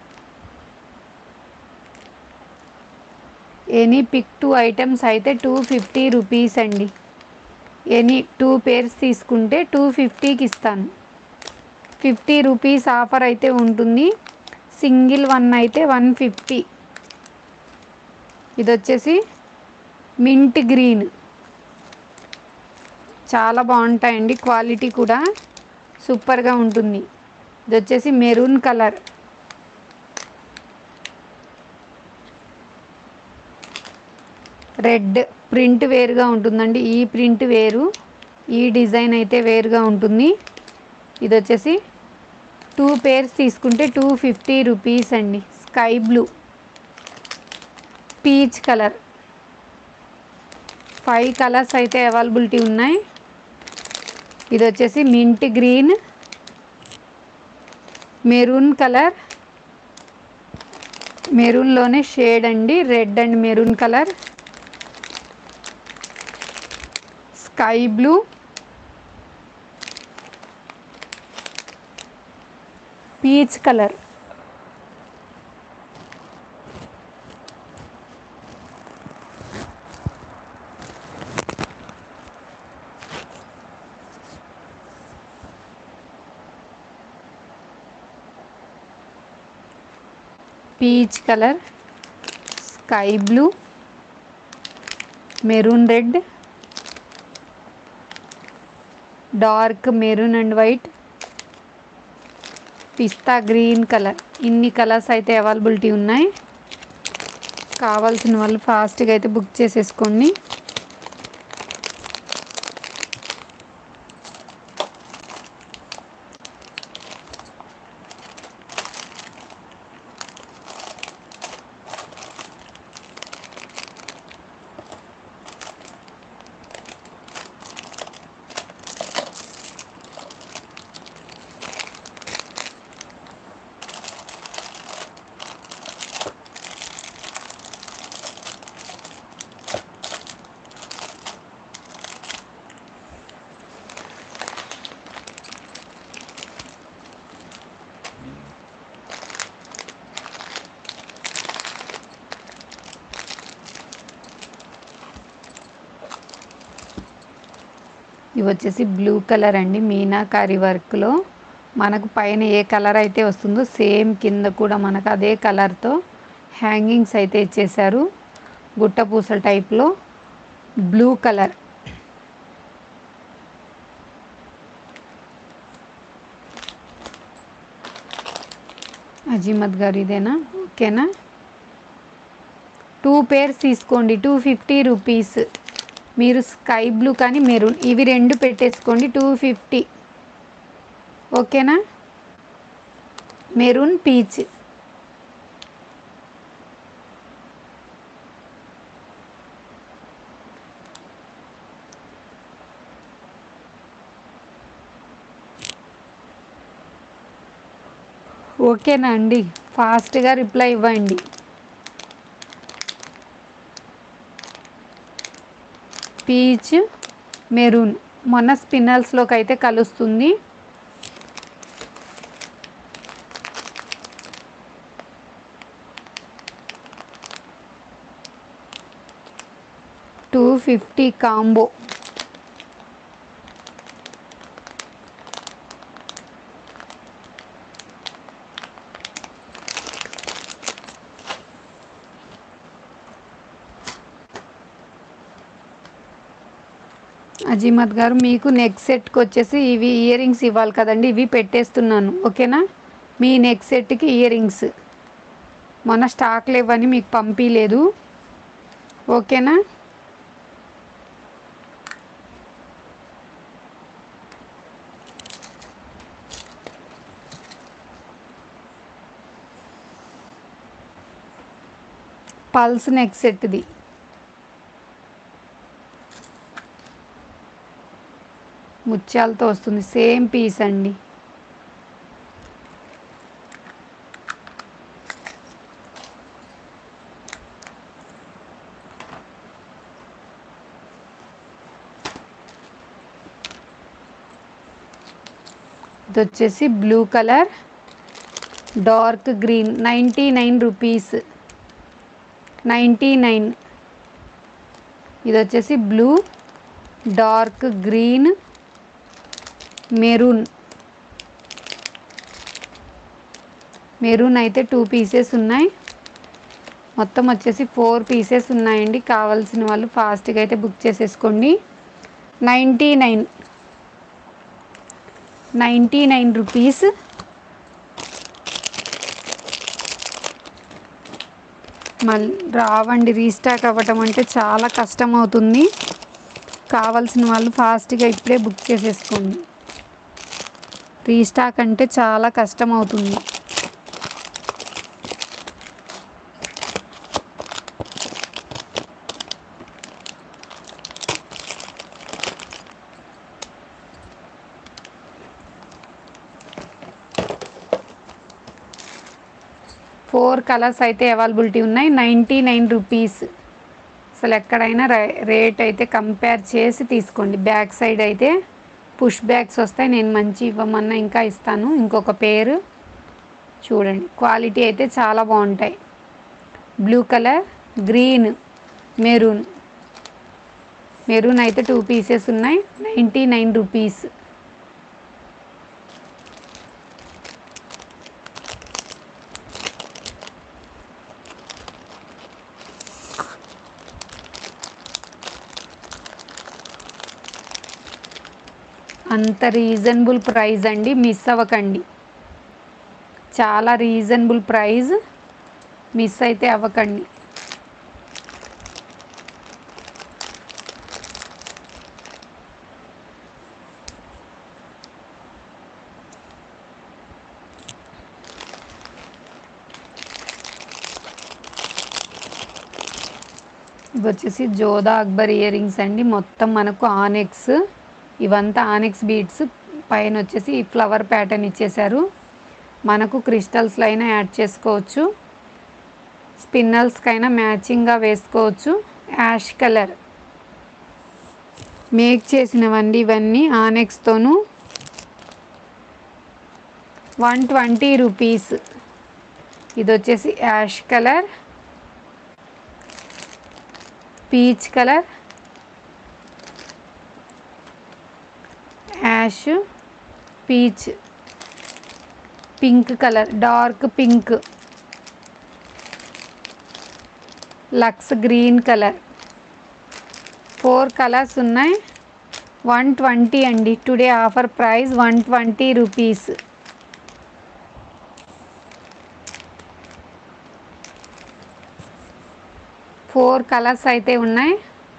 any pick two items అయితే టూ ఫిఫ్టీ రూపీస్ అండి ఎనీ టూ పేర్స్ తీసుకుంటే టూ ఫిఫ్టీకి ఇస్తాను ఫిఫ్టీ రూపీస్ ఆఫర్ అయితే ఉంటుంది సింగిల్ వన్ అయితే వన్ ఫిఫ్టీ ఇది వచ్చేసి మింట్ గ్రీన్ చాలా బాగుంటాయండి క్వాలిటీ కూడా సూపర్గా ఉంటుంది ఇది వచ్చేసి మెరూన్ కలర్ రెడ్ ప్రింట్ వేరుగా ఉంటుందండి ఈ ప్రింట్ వేరు ఈ డిజైన్ అయితే వేరుగా ఉంటుంది ఇది వచ్చేసి టూ పేర్స్ తీసుకుంటే టూ ఫిఫ్టీ రూపీస్ అండి sky blue peach colour five colours అయితే అవైలబిలిటీ ఉన్నాయి ఇది వచ్చేసి మింట్ గ్రీన్ మెరూన్ కలర్ మెరూన్లోనే షేడ్ అండి red and maroon colour sky blue peach colour peach colour sky blue maroon red dark maroon and white pista green colour ఇన్ని colours అయితే availability ఉన్నాయి కావాల్సిన వాళ్ళు ఫాస్ట్గా అయితే బుక్ చేసేసుకోండి ఇవి వచ్చేసి బ్లూ కలర్ అండి మీనాకారి వర్క్లో మనకు పైన ఏ కలర్ అయితే వస్తుందో సేమ్ కింద కూడా మనకు అదే కలర్తో హ్యాంగింగ్స్ అయితే ఇచ్చేసారు గుట్టపూసల టైప్లో బ్లూ కలర్ అజీమత్ గారు ఇదేనా ఓకేనా టూ పేర్స్ తీసుకోండి టూ ఫిఫ్టీ రూపీస్ మీరు స్కై బ్లూ కానీ మెరూన్ ఇవి రెండు పెట్టేసుకోండి టూ ఫిఫ్టీ ఓకేనా మెరూన్ పీచ్ ఓకేనా అండి ఫాస్ట్గా రిప్లై ఇవ్వండి పీచ్ మెరూన్ మొన్న స్పిన్నల్స్లోకి అయితే కలుస్తుంది టూ ఫిఫ్టీ కాంబో అజీమత్ గారు మీకు నెక్ సెట్కి వచ్చేసి ఇవి ఇయర్ రింగ్స్ ఇవ్వాలి కదండి ఇవి పెట్టేస్తున్నాను ఓకేనా మీ నెక్ సెట్కి ఇయర్ రింగ్స్ మొన్న స్టాక్ లేవని మీకు పంపించలేదు ఓకేనా పల్స్ నెక్ సెట్ది ముత్యాలతో వస్తుంది సేమ్ పీస్ అండి ఇది వచ్చేసి blue colour dark green ninety nine rupees ninety nine ఇది వచ్చేసి blue dark green maroon maroon అయితే టూ పీసెస్ ఉన్నాయి మొత్తం వచ్చేసి ఫోర్ పీసెస్ ఉన్నాయండి కావాల్సిన వాళ్ళు ఫాస్ట్గా అయితే బుక్ చేసేసుకోండి ninety nine ninety nine rupees మళ్ళీ రావండి రీస్టాక్ అవ్వటం అంటే చాలా కష్టం అవుతుంది కావాల్సిన వాళ్ళు ఫాస్ట్గా ఇప్పుడే బుక్ చేసేసుకోండి రీస్టాక్ అంటే చాలా కష్టం అవుతుంది ఫోర్ కలర్స్ అయితే అవైలబిలిటీ ఉన్నాయి నైంటీ నైన్ రూపీస్ అసలు ఎక్కడైనా రే- రేట్ అయితే కంపేర్ చేసి తీసుకోండి బ్యాక్ సైడ్ అయితే పుష్ బ్యాగ్స్ వస్తాయి నేను మంచి ఇవ్వమన్నా ఇంకా ఇస్తాను ఇంకొక పేరు చూడండి క్వాలిటీ అయితే చాలా బాగుంటాయి blue colour green maroon maroon అయితే టూ పీసెస్ ఉన్నాయి నైంటీ నైన్ రూపీస్ అంత రీజనబుల్ ప్రైస్ అండి మిస్ అవ్వకండి చాలా రీజనబుల్ ప్రైస్ మిస్ అయితే అవ్వకండి ఇవి వచ్చేసి జోదా అక్బర్ ఇయర్ రింగ్స్ అండి మొత్తం మనకు ఆనెక్స్ ఇవంతా ఆనెక్స్ బీడ్స్ పైన వచ్చేసి ఈ ఫ్లవర్ ప్యాటర్న్ ఇచ్చేశారు మనకు క్రిస్టల్స్లో అయినా యాడ్ చేసుకోవచ్చు స్పిన్నల్స్కైనా మ్యాచింగ్గా వేసుకోవచ్చు యాష్ కలర్ మేక్ చేసినవండి ఇవన్నీ ఆనెక్స్తోను వన్ ట్వంటీ రూపీస్ ఇది వచ్చేసి ash colour peach colour ash peach pink colour dark pink lux green colour four colours ఉన్నాయి వన్ ట్వంటీ అండి today offer price one twenty rupees four colours అయితే ఉన్నాయి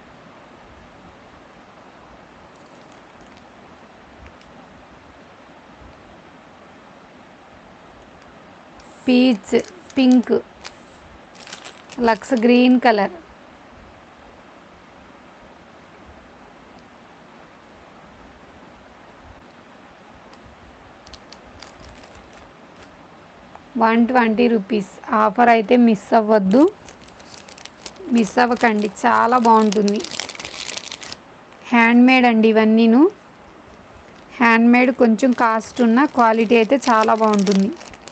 peach pink lux green colour one twenty rupees offer అయితే miss అవ్వద్దు miss అవ్వకండి చాలా బాగుంటుంది handmade అండి ఇవన్నీను హ్యాండ్మేడ్ కొంచెం కాస్ట్ ఉన్న క్వాలిటీ అయితే చాలా బాగుంటుంది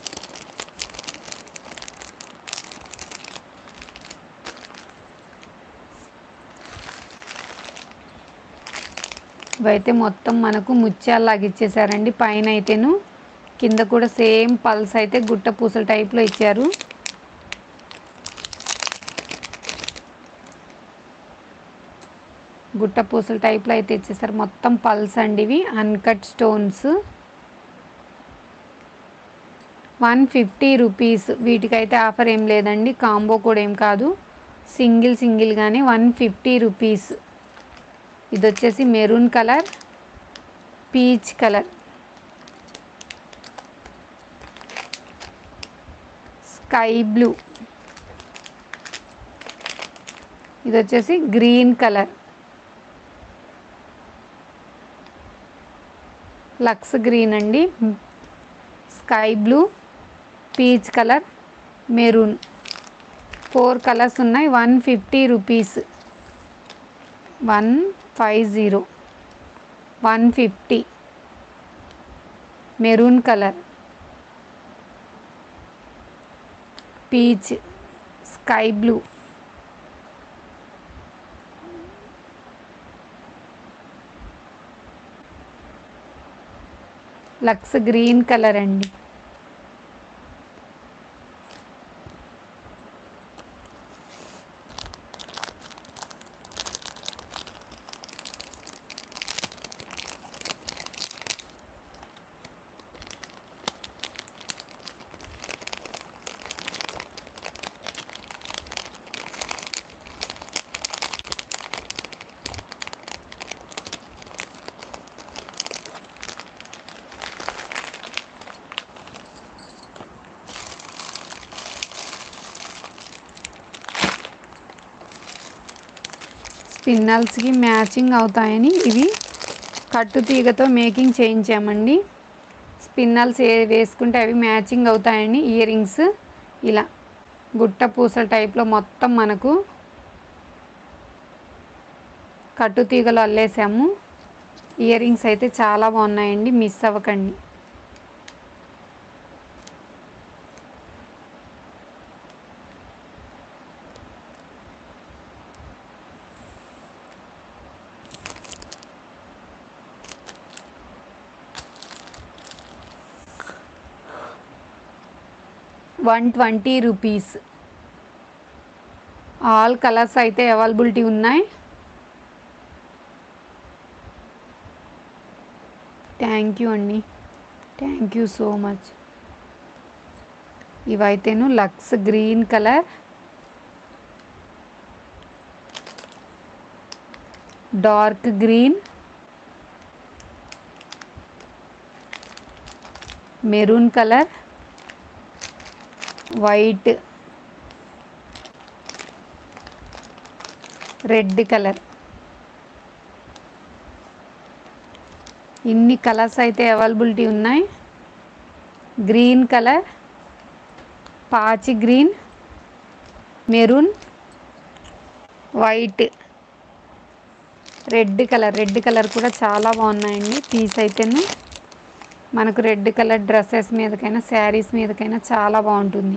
ఇవైతే మొత్తం మనకు ముత్యాల్లాగా ఇచ్చేసారండి పైన అయితేను కింద కూడా సేమ్ పల్స్ అయితే గుట్ట పూసల టైప్లో ఇచ్చారు గుట్ట పూసల టైప్లో అయితే ఇచ్చేసారు మొత్తం పల్స్ అండి ఇవి uncut stones one fifty rupees వీటికైతే ఆఫర్ ఏం లేదండి కాంబో కూడా ఏం కాదు సింగిల్ సింగిల్గానే వన్ ఫిఫ్టీ రూపీస్ ఇది వచ్చేసి maroon colour peach colour sky blue ఇది వచ్చేసి గ్రీన్ కలర్ లక్స్ గ్రీన్ అండి sky blue peach colour maroon four colours ఉన్నాయి one fifty rupees one five zero one fifty maroon colour peach sky blue lux green colour అండి స్పిన్నల్స్కి matching అవుతాయని ఇవి కట్టు తీగతో making చేయించామండి spinels ఏ వేసుకుంటే అవి మ్యాచింగ్ అవుతాయని ఇయర్ రింగ్స్ ఇలా గుట్ట పూసల టైప్లో మొత్తం మనకు కట్టు తీగలు అల్లేసాము ఇయర్ రింగ్స్ అయితే చాలా బాగున్నాయండి మిస్ అవ్వకండి one twenty rupees all colours అయితే అవైలబిలిటీ ఉన్నాయి థ్యాంక్ యూ అండి థ్యాంక్ యూ సో మచ్ ఇవైతేను lux green colour dark green maroon colour white red colour ఇన్ని కలర్స్ అయితే అవైలబిలిటీ ఉన్నాయి గ్రీన్ కలర్ పాచి green maroon white red colour red colour కూడా చాలా బాగున్నాయండి పీస్ అయితేను మనకు రెడ్ కలర్ డ్రెస్సెస్ మీదకైనా శారీస్ మీదకైనా చాలా బాగుంటుంది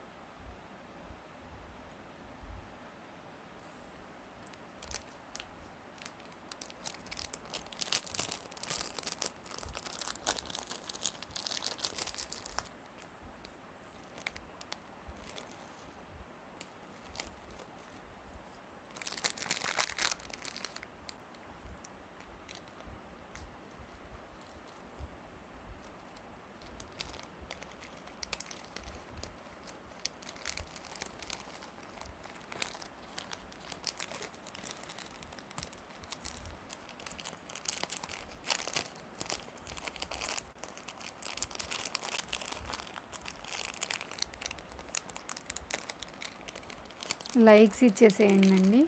లైక్స్ ఇచ్చేసేయండి అండి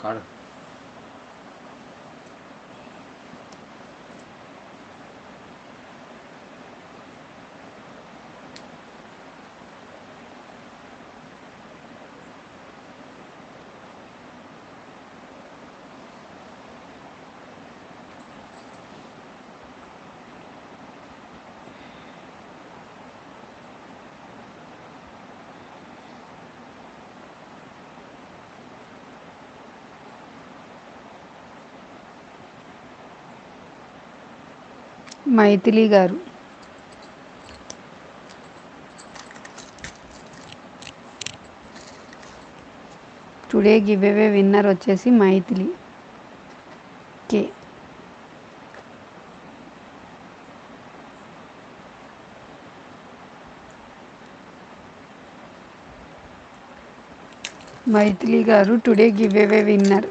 కాడు మైథిలి గారు టుడే గివ్ అవే విన్నర్ వచ్చేసి మైథిలి కే మైథిలి గారు today giveaway winner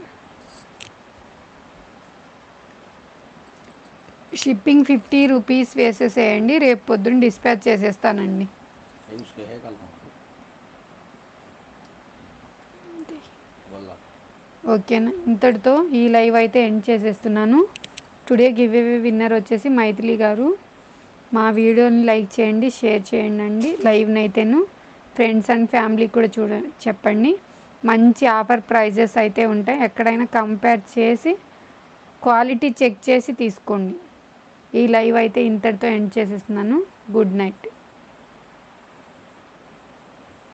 shipping fifty rupees వేసేసేయండి రేపు పొద్దున్న డిస్పాచ్ చేసేస్తానండి उसके है कल बोला ఓకేనా ఇంతటితో ఈ లైవ్ అయితే ఎండ్ చేసేస్తున్నాను టుడే గివ్ అవే విన్నర్ వచ్చేసి మైథిలి గారు మా వీడియోని లైక్ చేయండి షేర్ చేయండి అండి లైవ్ని అయితేను ఫ్రెండ్స్ అండ్ ఫ్యామిలీ కూడా చూడ చెప్పండి మంచి ఆఫర్ ప్రైజెస్ అయితే ఉంటాయి ఎక్కడైనా కంపేర్ చేసి క్వాలిటీ చెక్ చేసి తీసుకోండి ఈ లైవ్ అయితే ఇంతటితో ఎండ్ చేసేస్తున్నాను గుడ్ నైట్